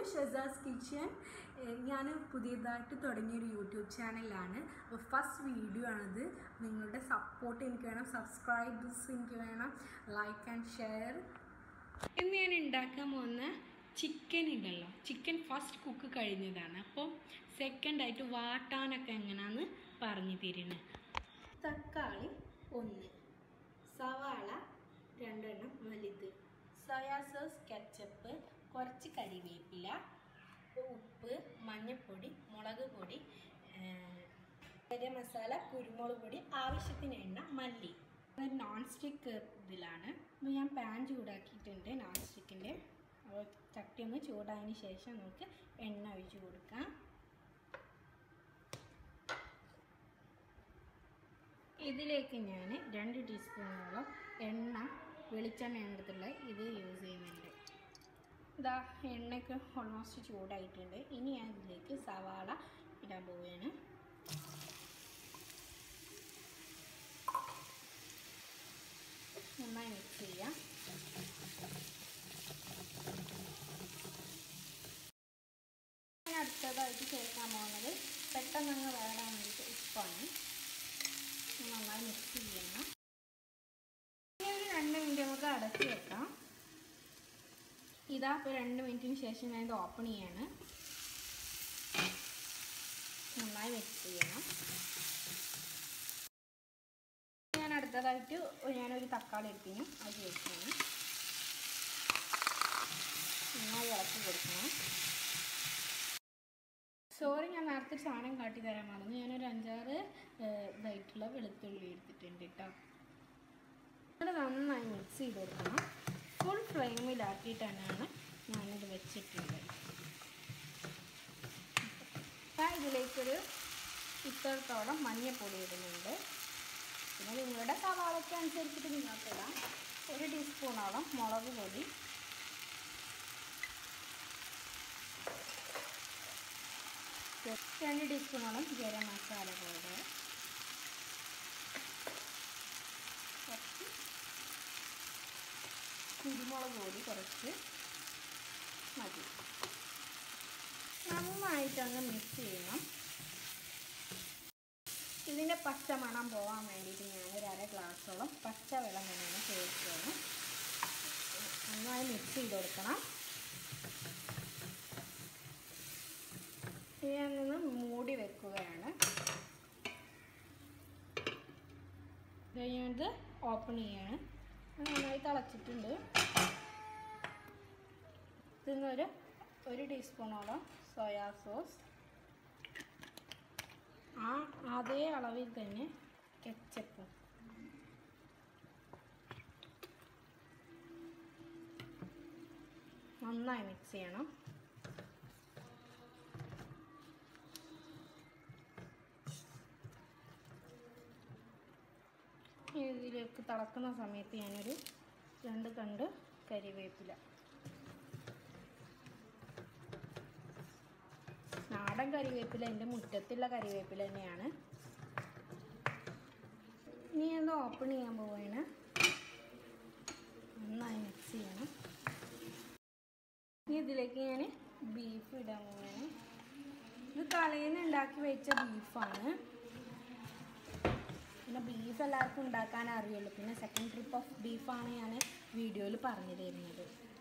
Shezas kitchen ഞാൻ പുതിയതായിട്ട് തുടങ്ങിയൊരു YouTube ചാനലാണ് അപ്പോൾ ഫസ്റ്റ് വീഡിയോ ആണിത് നിങ്ങളുടെ സപ്പോർട്ട് എനിക്ക് വേണം സബ്സ്ക്രൈബേഴ്സ് എനിക്ക് വേണം ലൈക്ക് ആൻഡ് ഷെയർ ഇന്ന് ഞാൻ ഉണ്ടാക്കാൻ പോകുന്ന ചിക്കൻ ഉണ്ടല്ലോ ചിക്കൻ ഫസ്റ്റ് കുക്ക് കഴിഞ്ഞതാണ് അപ്പോൾ സെക്കൻഡായിട്ട് വാട്ടാനൊക്കെ എങ്ങനെയാണെന്ന് പറഞ്ഞു തരുന്നത് തക്കാളി ഒന്ന് സവാള രണ്ടെണ്ണം വലുത് സോയാ സോസ് കെച്ചപ്പ് കുറച്ച് കരിവേപ്പില ഉപ്പ് മഞ്ഞൾപ്പൊടി മുളക് പൊടി ഗരം മസാല കുരുമുളക് പൊടി ആവശ്യത്തിന് എണ്ണ മല്ലി ഒരു നോൺ സ്റ്റിക്ക് ഇതിലാണ് അപ്പോൾ ഞാൻ പാൻ ചൂടാക്കിയിട്ടുണ്ട് നോൺ സ്റ്റിക്കിൻ്റെ അപ്പോൾ ചട്ടി ഒന്ന് ചൂടായതിന് ശേഷം നമുക്ക് എണ്ണ ഒഴിച്ച് കൊടുക്കാം ഇതിലേക്ക് ഞാൻ രണ്ട് ടീസ്പൂണോളം എണ്ണ വെളിച്ചെണ്ണ എടുത്തുള്ള ഇത് യൂസ് ചെയ്യുന്നുണ്ട് ഇതാ എണ്ണയൊക്കെ ഓൾമോസ്റ്റ് ചൂടായിട്ടുണ്ട് ഇനി ഞാൻ ഇതിലേക്ക് സവാള ഇടാൻ പോവുകയാണ് നന്നായി മിക്സ് ചെയ്യാം ഞാൻ അടുത്തതായിട്ട് ചേർക്കാൻ പോകുന്നത് പെട്ടെന്ന് അങ്ങ് വേടാൻ വേണ്ടിയിട്ട് ഉപ്പാണ് നന്നായി മിക്സ് ചെയ്യണം ഇനി ഒരു രണ്ട് മിനിറ്റ് നമുക്ക് അടച്ച് വെക്കാം ഇതാ ഇപ്പോൾ രണ്ട് മിനിറ്റിന് ശേഷം ഞാൻ ഇത് ഓപ്പൺ ചെയ്യാണ് നന്നായി മിക്സ് ചെയ്യണം ഞാൻ അടുത്തതായിട്ട് ഞാനൊരു തക്കാളി എടുത്തിനും അത് ചേർക്കണം നന്നായി ഇളക്കി കൊടുക്കണം സോറി ഞാൻ നേരത്തെ ഒരു സാധനം കാട്ടി തരാൻ മറന്നു ഞാനൊരു അഞ്ചാറ് ഇതായിട്ടുള്ള വെളുത്തുള്ളി എടുത്തിട്ടുണ്ട് കേട്ടോ അത് നന്നായി മിക്സ് ചെയ്ത് കൊടുക്കണം ഫുൾ ഫ്ലെയിമിലാക്കിയിട്ട് തന്നെയാണ് ഞാനിത് വെച്ചിട്ടുള്ളത് ഞാൻ ഇതിലേക്കൊരു ഇത്രത്തോളം മഞ്ഞൾപ്പൊടി ഇടുന്നുണ്ട് പിന്നെ നിങ്ങളുടെ സവാളയ്ക്ക് അനുസരിച്ചിട്ട് നിങ്ങൾക്ക് ഇടാം ഒരു ടീസ്പൂണോളം മുളക് പൊടി രണ്ട് ടീസ്പൂണോളം ഗരം മസാല പൗഡർ കുറച്ച് കുരുമുളക് പൊടി കുറച്ച് മതി നന്നായിട്ടൊന്ന് മിക്സ് ചെയ്യണം ഇതിൻ്റെ പച്ച മണം പോകാൻ വേണ്ടിയിട്ട് ഞാൻ ഒരു അര ഗ്ലാസ്സോളം പച്ച വെള്ളം തന്നെയാണ് ചേർക്കുകയാണ് നന്നായി മിക്സ് ചെയ്ത് കൊടുക്കണം ഞാൻ നിന്ന് മൂടി വെക്കുകയാണ് കഴിഞ്ഞത് ഓപ്പൺ ചെയ്യാണ് നന്നായി തിളച്ചിട്ടുണ്ട് ഇതിന്നൊരു ഒരു ടീസ്പൂണോളം സോയാ സോസ് ആ അതേ അളവിൽ തന്നെ കെച്ചപ്പും നന്നായി മിക്സ് ചെയ്യണം ഇതിലേക്ക് തിളക്കുന്ന സമയത്ത് ഞാനൊരു രണ്ട് കണ്ട് കരിവേപ്പില നാടൻ കരിവേപ്പില എൻ്റെ മുറ്റത്തുള്ള കരിവേപ്പില തന്നെയാണ് ഇനി അത് ഓപ്പൺ ചെയ്യാൻ പോവുകയാണ് നന്നായി മിക്സ് ചെയ്യണം ഇനി ഇതിലേക്ക് ഞാൻ ബീഫ് ഇടാൻ പോവുകയാണ് ഇത് തലേന്ന് ഉണ്ടാക്കി വെച്ച ബീഫാണ് പിന്നെ ബീഫ് എല്ലാവർക്കും ഉണ്ടാക്കാൻ അറിയുള്ളൂ പിന്നെ സെക്കൻഡ് ട്രിപ്പ് ഓഫ് ബീഫാണ് ഞാൻ വീഡിയോയിൽ പറഞ്ഞു തരുന്നത്